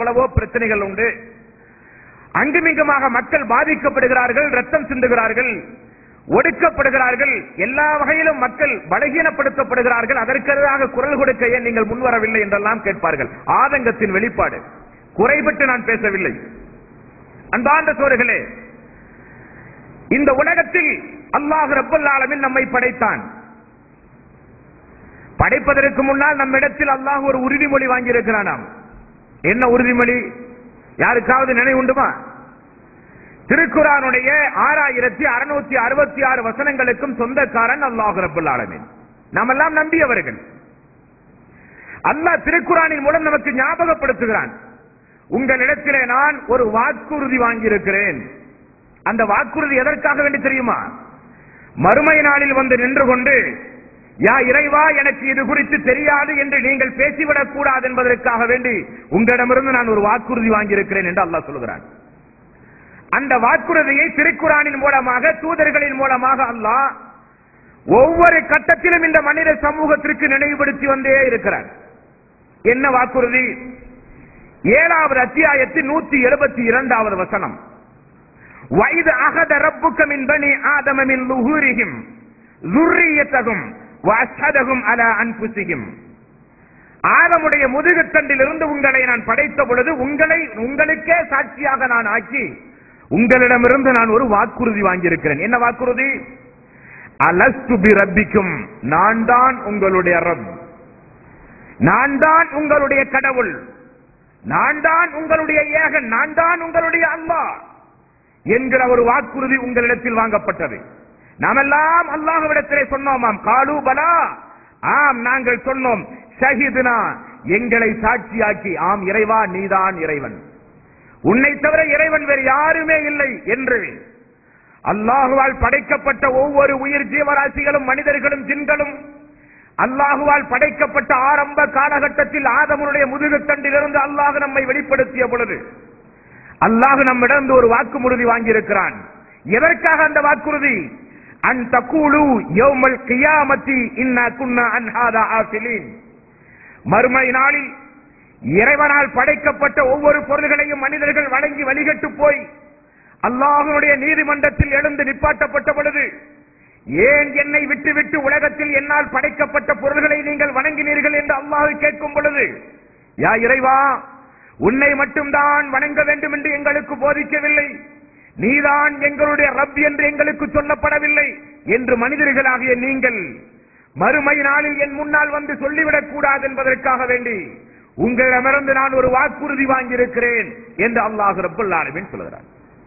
எவ்வளவோ பிரச்சனைகள் உண்டு அங்குமிங்குமாக மக்கள் பாதிக்கப்படுகிறார்கள் ரத்தம் சிந்துகிறார்கள் ஒடுக்கப்படுகிறார்கள் எல்லா வகையிலும் மக்கள் பலகீனப்படுத்தப்படுகிறார்கள் அதற்கெதிராக குரல் கொடுக்க ஏன் நீங்கள் முன்வரவில்லை என்றெல்லாம் கேட்பார்கள் ஆதங்கத்தின் வெளிப்பாடு குறைபட்டு நான் பேசவில்லை அன்பார்ந்த சோர்களே இந்த உலகத்தில் அல்லாஹ் ரப்பல் ஆலமீன் நம்மை படைத்தான் படைப்பதற்கு முன்னால் நம்மிடத்தில் அல்லாஹ் ஒரு உறுதிமொழி வாங்கியிருக்கிறானாம் என்ன உறுதிமொழி யாருக்காவது நினைவுண்டுமா திருக்குறானுடைய ஆறாயிரத்தி அறுநூத்தி அறுபத்தி ஆறு வசனங்களுக்கும் சொந்தக்காரன் அல்லாஹ் ரப்பல் ஆலமீன் நாமெல்லாம் நம்பியவர்கள் அல்லாஹ் திருக்குறானின் மூலம் நமக்கு ஞாபகப்படுத்துகிறான் உங்களிடத்திலே நான் ஒரு வாக்குறுதி வாங்கியிருக்கிறேன் அந்த வாக்குறுதி எதற்காக வேண்டி தெரியுமா மறுமை நாளில் வந்து நின்று கொண்டு யா இறைவா எனக்கு இது குறித்து தெரியாது என்று நீங்கள் பேசிவிடக் கூடாது என்பதற்காக வேண்டி உங்களிடமிருந்து நான் ஒரு வாக்குறுதி வாங்கியிருக்கிறேன் என்று அல்லாஹ் சொல்கிறான் அந்த வாக்குறுதியை திருக்குறானின் மூலமாக தூதர்களின் மூலமாக அல்லாஹ் ஒவ்வொரு கட்டத்திலும் இந்த மனித சமூகத்திற்கு நினைவுபடுத்தி வந்தே இருக்கிறார் என்ன வாக்குறுதி ஏழாவது அத்தியாயத்தின் நூத்தி எழுபத்தி இரண்டாவது வசனம் வயது அகத ரப்புக்க மின் பனி ஆதம மின் லுஹூரிஹிம் ذُرِّيَّتَهُمْ وَأَشْهَدَهُمْ عَلَى أَنفُسِهِمْ ஆதமுடைய முதுகுத்தண்டிலிருந்து உங்களை நான் படைத்த பொழுது உங்களை உங்களுக்கே சாட்சியாக நான் ஆக்கி உங்களிடமிருந்து நான் ஒரு வாக்குறுதி வாங்கியிருக்கிறேன் என்ன வாக்குறுதி அலஸ்து பி ரப்பிக்கும் நான் தான் உங்களுடைய ரப் நான் தான் உங்களுடைய கடவுள் நான் தான் உங்களுடைய ஏகன் நான் தான் உங்களுடைய அல்லாஹ் என்கிற ஒரு வாக்குறுதி உங்களிடத்தில் வாங்கப்பட்டது நாமெல்லாம் அல்லாஹ்விடத்திலே சொன்னோமாம் காலு பலா ஆம் நாங்கள் சொன்னோம் ஷஹிதுனா எங்களை சாட்சியாக்கி ஆம் இறைவா நீதான் இறைவன் உன்னை தவிர இறைவன் வேறு யாருமே இல்லை என்று அல்லாஹுவால் படைக்கப்பட்ட ஒவ்வொரு உயிர் ஜீவராசிகளும் மனிதர்களும் ஜின்களும் அல்லாஹுவால் படைக்கப்பட்ட ஆரம்ப காலகட்டத்தில் ஆதமனுடைய முதுகுத்தண்டிலிருந்து அல்லாஹ் நம்மை வெளிப்படுத்திய பொழுது அல்லாஹ் நம்மிடம் ஒரு வாக்குறுதி வாங்கியிருக்கிறான் எதற்காக அந்த வாக்குறுதி அன் தக்கூலு யௌமல் கியாமத்தி இன்னா குன்னா அன்ஹாதா ஆஃபிலீன் மறுமை நாளில் இறைவனால் படைக்கப்பட்ட ஒவ்வொரு பொருள்களையும் மனிதர்கள் வழங்கி வழிகட்டு போய் அல்லாஹனுடைய நீதிமன்றத்தில் எழுந்து நிப்பாட்டப்பட்ட பொழுது ஏன் என்னை விட்டு விட்டு உலகத்தில் என்னால் படைக்கப்பட்ட பொருள்களை நீங்கள் வணங்கினீர்கள் என்று அல்லாஹ் கேட்கும் பொழுது யா இறைவா உன்னை மட்டும்தான் வணங்க வேண்டும் என்று எங்களுக்கு போதிக்கவில்லை நீதான் எங்களுடைய ரப் என்று எங்களுக்கு சொல்லப்படவில்லை என்று மனிதர்களாகிய நீங்கள் மறுமை நாளில் என் முன்னால் வந்து சொல்லிவிடக் கூடாது என்பதற்காக வேண்டி உங்களிடமிருந்து நான் ஒரு வாக்குறுதி வாங்கியிருக்கிறேன் என்று அல்லாஹ் ரப்பல் ஆலமீன் சொல்கிறார்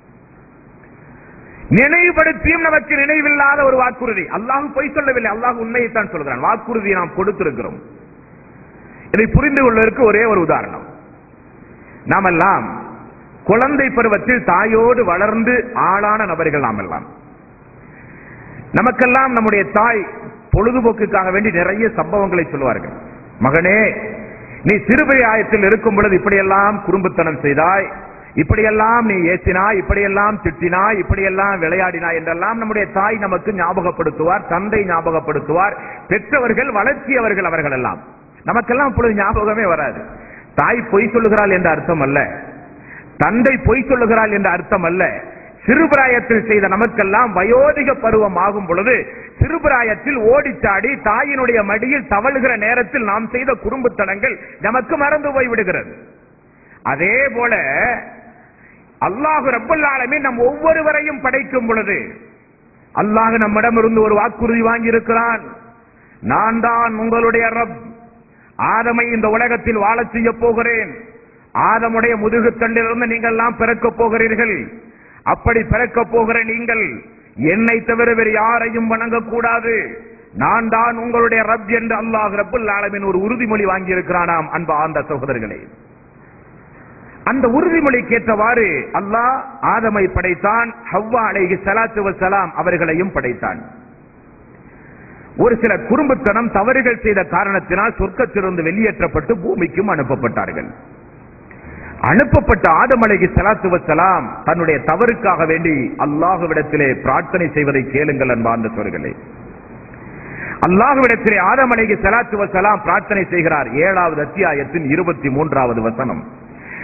நினைவுபடுத்தியும் நமக்கு நினைவில்லாத ஒரு வாக்குறுதி அல்லாஹ் பொய் சொல்லவில்லை அல்லாஹ் உண்மையைத்தான் சொல்கிறான் வாக்குறுதியை நாம் கொடுத்திருக்கிறோம் இதை புரிந்து கொள்வதற்கு ஒரே ஒரு உதாரணம் நாமெல்லாம் குழந்தை பருவத்தில் தாயோடு வளர்ந்து ஆளான நபர்கள் நாம் எல்லாம் நமக்கெல்லாம் நம்முடைய தாய் பொழுதுபோக்குக்காக வேண்டி நிறைய சம்பவங்களை சொல்லுவார்கள் மகனே நீ சிறுபிராயத்தில் இருக்கும் பொழுது இப்படியெல்லாம் குறும்புத்தனம் செய்தாய் இப்படியெல்லாம் நீ ஏசினாய் இப்படியெல்லாம் திட்டினாய் இப்படியெல்லாம் விளையாடினாய் என்றெல்லாம் நம்முடைய தாய் நமக்கு ஞாபகப்படுத்துவார் தந்தை ஞாபகப்படுத்துவார் பெற்றவர்கள் வளர்ச்சியவர்கள் அவர்கள் எல்லாம் நமக்கெல்லாம் இப்பொழுது ஞாபகமே வராது தாய் பொய் சொல்லுகிறாள் என்ற அர்த்தம் அல்ல தந்தை பொய் சொல்லுகிறாள் என்ற அர்த்தம் அல்ல சிறுபிராயத்தில் செய்த நமக்கெல்லாம் வயோதிக பருவம் ஆகும் பொழுது சிறுபிராயத்தில் ஓடிச்சாடி தாயினுடைய மடியில் தவழுகிற நேரத்தில் நாம் செய்த குறும்புத்தனங்கள் நமக்கு மறந்து போய் விடுகிறது அதே போல அல்லாஹு ரப்பல் ஆலமீன் நம் ஒவ்வொருவரையும் படைக்கும் பொழுது அல்லாஹ் நம்மிடமிருந்து ஒரு வாக்குறுதி வாங்கி இருக்கிறான் நான் தான் உங்களுடைய ரப் ஆதமை இந்த உலகத்தில் வாழச் செய்ய போகிறேன் ஆதமுடைய முதுகுத்தண்டிலிருந்து நீங்கள் எல்லாம் பிறக்கப் போகிறீர்கள் அப்படி பிறக்கப் போகிற நீங்கள் என்னை தவிர வேறு யாரையும் வணங்கக்கூடாது நான் தான் உங்களுடைய ரப் என்று அல்லாஹ் ரப்புல் ஆலமீன் ஒரு உறுதிமொழி வாங்கியிருக்கிறானாம் அன்பு ஆந்த சகோதரர்களே அந்த உறுதிமொழிக்கு ஏற்றவாறு அல்லாஹ் ஆதமை படைத்தான் ஹவ்வா அலைஹி ஸலாத்து வஸலாம் அவர்களையும் படைத்தான் ஒரு சில குறும்புத்தனம் தவறுகள் செய்த காரணத்தினால் சொர்க்கத்திலிருந்து வெளியேற்றப்பட்டு பூமிக்கும் அனுப்பப்பட்டார்கள் அனுப்பப்பட்ட ஆதம் அலைஹி ஸலாத்து வஸலாம் தன்னுடைய தவறுக்காக வேண்டி அல்லாஹ்விடத்திலே பிரார்த்தனை செய்வதை கேளுங்கள் அன்பார்ந்த சோர்களே அல்லாஹ்விடத்திலே ஆதம் அலைஹி ஸலாத்து வஸலாம் பிரார்த்தனை செய்கிறார் ஏழாவது அத்தியாயத்தின் இருபத்தி மூன்றாவது வசனம்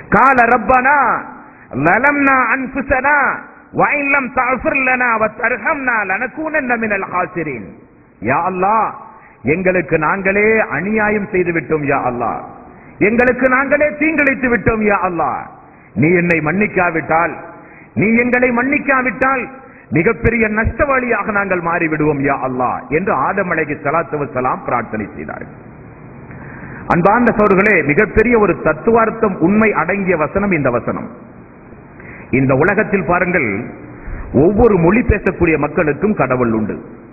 கால ரப்பனா லலம்னா அன்புசனா وإن لم تغفر لنا وترحمنا لنكونن من الخاسرين யா அல்லாஹ் எங்களுக்கு நாங்களே அநியாயம் செய்து விட்டோம் யா அல்லாஹ் எங்களுக்கு நாங்களே தீங்கிழைத்து விட்டோம் யா அல்லாஹ் நீ என்னை மன்னிக்காவிட்டால் நீ எங்களை மன்னிக்காவிட்டால் மிகப்பெரிய நஷ்டவாளியாக நாங்கள் மாறிவிடுவோம் யா அல்லாஹ் என்று ஆதம் அலைஹி ஸலாத்து வஸலாம் பிரார்த்தனை செய்தார்கள் அன்பார்ந்த சோர்களே மிகப்பெரிய ஒரு தத்துவார்த்தம் உண்மை அடங்கிய வசனம் இந்த வசனம் இந்த உலகத்தில் பாருங்கள் ஒவ்வொரு மொழி பேசக்கூடிய மக்களுக்கும் கடவுள் உண்டு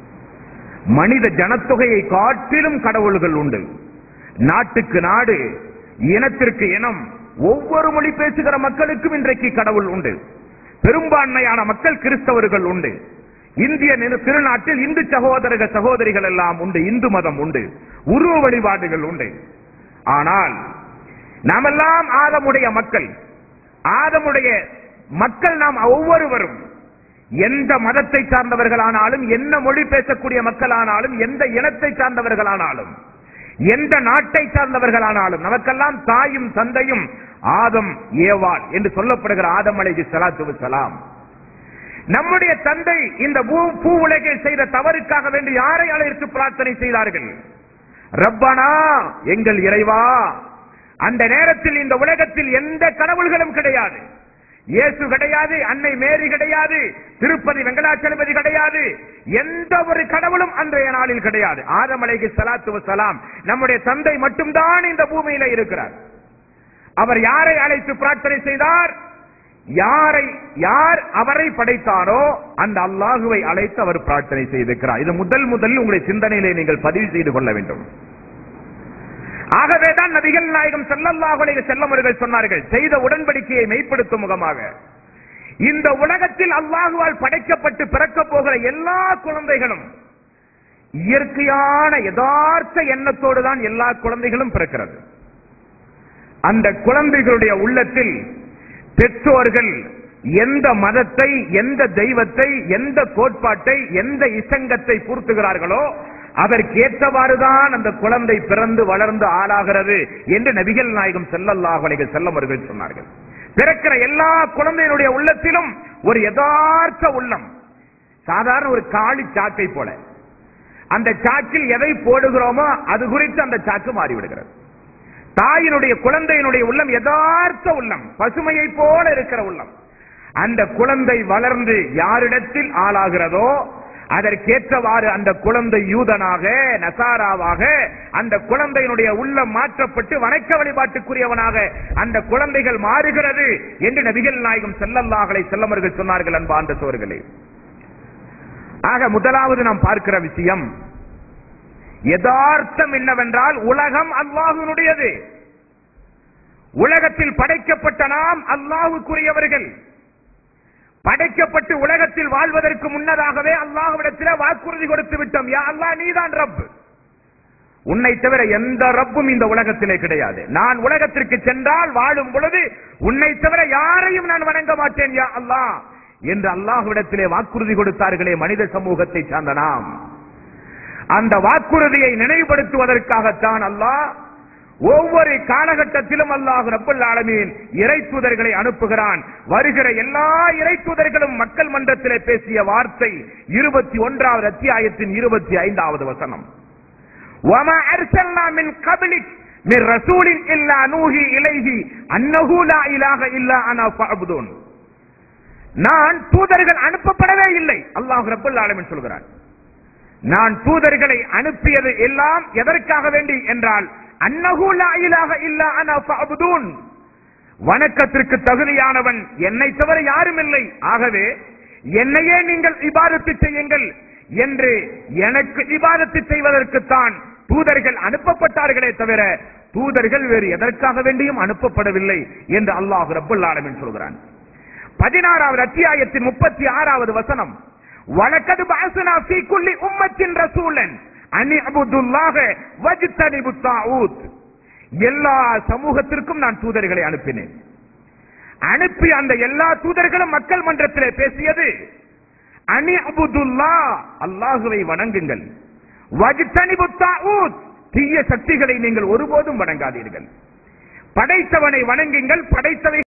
மனித ஜனத்தொகையை காட்டிலும் கடவுள்கள் உண்டு நாட்டுக்கு நாடு இனத்திற்கு இனம் ஒவ்வொரு மொழி பேசுகிற மக்களுக்கும் இன்றைக்கு கடவுள் உண்டு பெரும்பான்மையான மக்கள் கிறிஸ்தவர்கள் உண்டு இந்திய நிறு- திருநாட்டில் இந்து சகோதரக சகோதரிகள் எல்லாம் உண்டு இந்து மதம் உண்டு உருவ வழிபாடுகள் உண்டு ஆனால் நாமெல்லாம் ஆதமுடைய மக்கள் ஆதமுடைய மக்கள் நாம் ஒவ்வொருவரும் எந்த மதத்தை சார்ந்தவர்களானாலும் என்ன மொழி பேசக்கூடிய மக்களானாலும் எந்த இனத்தை சார்ந்தவர்களானாலும் எந்த நாட்டை சார்ந்தவர்களானாலும் நமக்கெல்லாம் தாயும் தந்தையும் ஆதம் ஏவாள் என்று சொல்லப்படுகிற ஆதம் அலைஹி ஸலாத்து வஸலாம் நம்முடைய தந்தை இந்த பூ- பூ உலகில் செய்த தவறுக்காக வேண்டி யாரை அழைத்து பிரார்த்தனை செய்தார்கள் ரப்பனா எங்கள் இறைவா அந்த நேரத்தில் இந்த உலகத்தில் எந்த கடவுள்களும் கிடையாது இயேசு கிடையாது அன்னை மேரி கிடையாது திருப்பதி வெங்கடாச்சலபதி கிடையாது எந்த ஒரு கடவுளும் அன்றைய நாளில் கிடையாது ஆதம் அலைஹி ஸலாத்து வஸலாம் நம்முடைய தந்தை மட்டும்தான் இந்த பூமியில இருக்கிறார் அவர் யாரை அழைத்து பிரார்த்தனை செய்தார் யாரை யார் அவரை படைத்தாரோ அந்த அல்லாஹுவை அழைத்து அவர் பிரார்த்தனை செய்திருக்கிறார் இது முதல் முதலில் உங்களுடைய சிந்தனையிலே நீங்கள் பதிவு செய்து கொள்ள வேண்டும் ஆகவேதான் நபிகள் நாயகம் ஸல்லல்லாஹு அலைஹி வஸல்லம் அவர்கள் சொன்னார்கள் செய்த உடன்படிக்கையை மெய்ப்படுத்தும் முகமாக இந்த உலகத்தில் அல்லாஹுவால் படைக்கப்பட்டு பிறக்கப் போகிற எல்லா குழந்தைகளும் இயற்கையான யதார்த்த எண்ணத்தோடு தான் எல்லா குழந்தைகளும் பிறக்கிறது அந்த குழந்தைகளுடைய உள்ளத்தில் பெற்றோர்கள் எந்த மதத்தை எந்த தெய்வத்தை எந்த கோட்பாட்டை எந்த இசங்கத்தை பூர்த்துகிறார்களோ அதற்கேற்றவாறுதான் அந்த குழந்தை பிறந்து வளர்ந்து ஆளாகிறது என்று நபிகள் நாயகம் ஸல்லல்லாஹு அலைஹி வஸல்லம் அவர்கள் சொன்னார்கள் பிறக்கிற எல்லா குழந்தையினுடைய உள்ளத்திலும் ஒரு யதார்த்த உள்ளம் சாதாரண ஒரு காளி சாக்கை போல அந்த சாக்கில் எதை போடுகிறோமோ அது குறித்து அந்த சாக்கு மாறிவிடுகிறது தாயினுடைய குழந்தையினுடைய உள்ளம் யதார்த்த உள்ளம் பசுமையை போல இருக்கிற உள்ளம் அந்த குழந்தை வளர்ந்து யாரிடத்தில் ஆளாகிறதோ அதற்கேற்றவாறு அந்த குழந்தை யூதனாக நசாராவாக அந்த குழந்தையினுடைய உள்ளம் மாற்றப்பட்டு வணக்க வழிபாட்டுக்குரியவனாக அந்த குழந்தைகள் மாறுகிறது என்று நபிகள் நாயகம் செல்லல்லாஹலை செல்லமர்கள் சொன்னார்கள் அன்பார்ந்த சோர்களே ஆக முதலாவது நாம் பார்க்கிற விஷயம் யதார்த்தம் என்னவென்றால் உலகம் அல்லாஹுனுடையது உலகத்தில் படைக்கப்பட்ட நாம் அல்லாஹுக்குரியவர்கள் படைக்கப்பட்டு உலகத்தில் வாழ்வதற்கு முன்னதாகவே அல்லாஹ்விடத்தில் வாக்குறுதி கொடுத்து விட்டோம் யா அல்லாஹ் நீதான் ரப் உன்னை தவிர எந்த ரப்பும் இந்த உலகத்திலே கிடையாது நான் உலகத்திற்கு சென்றால் வாழும் பொழுது உன்னை தவிர யாரையும் நான் வணங்க மாட்டேன் யா அல்லாஹ் என்று அல்லாஹ்விடத்திலே வாக்குறுதி கொடுத்தார்களே மனித சமூகத்தை சார்ந்த நாம் அந்த வாக்குறுதியை நினைவுபடுத்துவதற்காகத்தான் அல்லாஹ் ஒவ்வொரு காலகட்டத்திலும் அல்லாஹ் ரப்பல் ஆலமீன் இறை தூதர்களை அனுப்புகிறான் வருகிற எல்லா இறை தூதர்களும் மக்கள் மன்றத்திலே பேசிய வார்த்தை இருபத்தி ஒன்றாவது அத்தியாயத்தின் இருபத்தி ஐந்தாவது வசனம் وما أرسلنا من قبلك من رسول إلا نوحي إليه أنه لا إله إلا أنا فاعبدون நான் தூதர்கள் அனுப்பப்படவே இல்லை அல்லாஹ் ரப்பல் ஆலமீன் சொல்கிறார் நான் தூதர்களை அனுப்பியது எல்லாம் எதற்காக வேண்டி என்றால் அன்னஹு லா இலாஹ இல்லா அனா ஃபஅபுதூன் வணக்கத்திற்கு தகுதியானவன் என்னை தவிர யாரும் இல்லை ஆகவே என்னையே நீங்கள் இபாதத்து செய்யுங்கள் என்று எனக்கு இபாதத்து செய்வதற்குத்தான் தூதர்கள் அனுப்பப்பட்டார்களே தவிர தூதர்கள் வேறு எதற்காக வேண்டியும் அனுப்பப்படவில்லை என்று அல்லாஹ் ரப்பல் ஆலமீன் சொல்கிறான் பதினாறாவது அத்தியாயத்தின் முப்பத்தி ஆறாவது வசனம் வழக்கது பாசனா ஃபீ குல்லி உம்மத்தின் ரசூலன் அனி அபுதுல்லாஹ வஜ்தனிபு தாஊத் எல்லா சமூகத்திற்கும் நான் தூதர்களை அனுப்பினேன் அனுப்பி அந்த எல்லா தூதர்களும் மக்கள் மன்றத்திலே பேசியது அனி அபுதுல்லா அல்லாஹுவை வணங்குங்கள் வஜ்தனிபு தாஊத் தீய சக்திகளை நீங்கள் ஒருபோதும் வணங்காதீர்கள் படைத்தவனை வணங்குங்கள் படைத்தவை